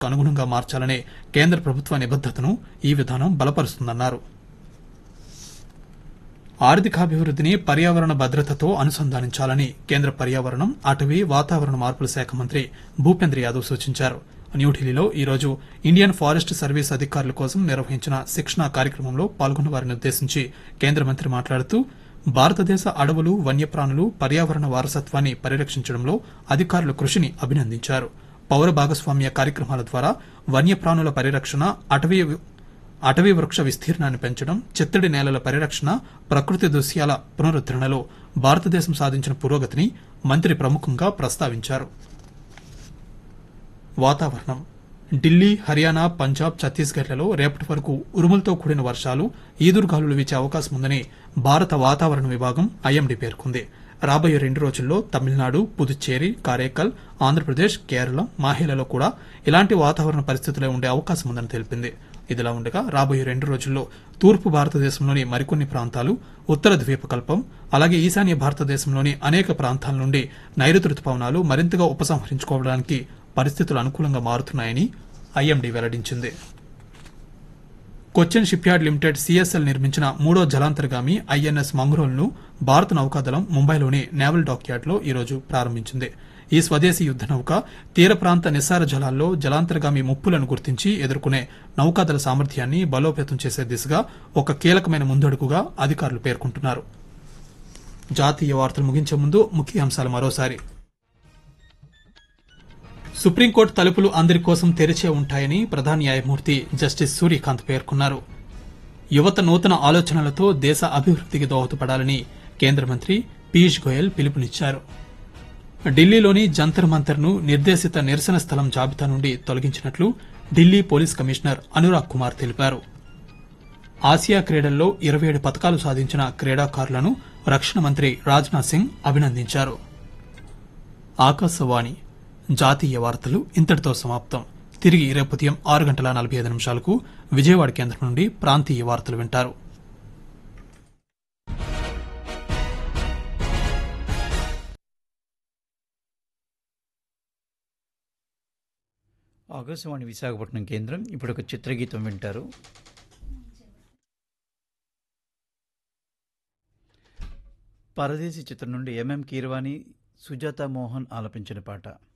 అనుగుణంగా మార్చాలనే కేంద్ర ప్రభుత్వ నిబద్దతను ఈ విధానం బలపరుస్తుందన్నారు ఆర్థికాభివృద్ధిని పర్యావరణ భద్రతతో అనుసంధానించాలని కేంద్ర పర్యావరణం అటవీ వాతావరణ మార్పుల శాఖ మంత్రి భూపేంద్ర యాదవ్ సూచించారు న్యూఢిల్లీలో ఈ రోజు ఇండియన్ ఫారెస్ట్ సర్వీస్ అధికారుల కోసం నిర్వహించిన శిక్షణా కార్యక్రమంలో పాల్గొన్న వారిని ఉద్దేశించి కేంద్ర మంత్రి మాట్లాడుతూ భారతదేశ అడవులు వన్యప్రాణులు పర్యావరణ వారసత్వాన్ని పరిరక్షించడంలో అధికారుల కృషిని అభినందించారు పౌర భాగస్వామ్య కార్యక్రమాల ద్వారా వన్యప్రాణుల పరిరక్షణ అటవీ అటవీ వృక్ష విస్తీర్ణాన్ని పెంచడం చిత్తడి నేలల పరిరక్షణ ప్రకృతి దృశ్యాల పునరుద్ధరణలో భారతదేశం సాధించిన పురోగతిని మంత్రి ప్రముఖంగా ప్రస్తావించారు వాతావరణం ఢిల్లీ హర్యానా పంజాబ్ ఛత్తీస్గఢ్లలో రేపటి వరకు ఉరుములతో కూడిన వర్షాలు ఈదురుగాలులు వీచే అవకాశం ఉందని భారత వాతావరణ విభాగం ఐఎండీ పేర్కొంది రాబోయే రెండు రోజుల్లో తమిళనాడు పుదుచ్చేరి కారైకల్ ఆంధ్రప్రదేశ్ కేరళ మాహేలలో కూడా ఇలాంటి వాతావరణ పరిస్థితులే ఉండే అవకాశం ఉందని తెలిపింది ఇదిలా ఉండగా రాబోయే రెండు రోజుల్లో తూర్పు భారతదేశంలోని మరికొన్ని ప్రాంతాలు ఉత్తర ద్వీపకల్పం అలాగే ఈశాన్య భారతదేశంలోని అనేక ప్రాంతాల నుండి నైరుతి రుతుపవనాలు మరింతగా ఉపసంహరించుకోవడానికి పరిస్థితులు అనుకూలంగా మారుతున్నాయని ఐఎండీ వెల్లడించింది కొచ్చిన్ షిప్యార్డ్ లిమిటెడ్ సిఎస్ఎల్ నిర్మించిన మూడో జలాంతర్గామి ఐఎన్ఎస్ మంగ్రోల్ను భారత నౌకాదళం ముంబైలోని నేవల్ డాక్యార్డ్లో ఈరోజు ప్రారంభించింది ఈ స్వదేశీ యుద్ద నౌక తీర ప్రాంత నిస్సార జలాల్లో జలాంతర్గామి ముప్పులను గుర్తించి ఎదుర్కొనే నౌకాదళ సామర్థ్యాన్ని బలోపేతం చేసే దిశగా ఒక కీలకమైన ముందడుగుగా అధికారులు పేర్కొంటున్నారు జాతీయ వార్తలు ముగించే ముందు ముఖ్య అంశాలు మరోసారి సుప్రీంకోర్టు తలుపులు అందరి కోసం తెరిచే ఉంటాయని ప్రధాన న్యాయమూర్తి జస్టిస్ సూర్యకాంత్ పేర్కొన్నారు యువత నూతన ఆలోచనలతో దేశ అభివృద్ధికి దోహదపడాలని కేంద్ర మంత్రి పీయూష్ గోయల్ పిలుపునిచ్చారు ఢిల్లీలోని జంతర్ మంతర్ను నిర్దేశిత నిరసన స్థలం జాబితా నుండి తొలగించినట్లు ఢిల్లీ పోలీస్ కమిషనర్ అనురాగ్ కుమార్ తెలిపారు ఆసియా క్రీడల్లో ఇరవై ఏడు పథకాలు సాధించిన క్రీడాకారులను రక్షణ మంత్రి రాజ్నాథ్ సింగ్ అభినందించారు ఆకాశవాణి జాతీయ వార్తలు ఇంతటితో సమాప్తం తిరిగి రేపు ఉదయం ఆరు గంటల నలభై ఐదు నిమిషాలకు విజయవాడ కేంద్రం నుండి ప్రాంతీయ వార్తలు వింటారు ఆకాశవాణి విశాఖపట్నం కేంద్రం ఇప్పుడు ఒక చిత్రగీతం వింటారు పరదేశీ చిత్రం నుండి ఎంఎం కీరవాణి సుజాత మోహన్ ఆలపించిన పాట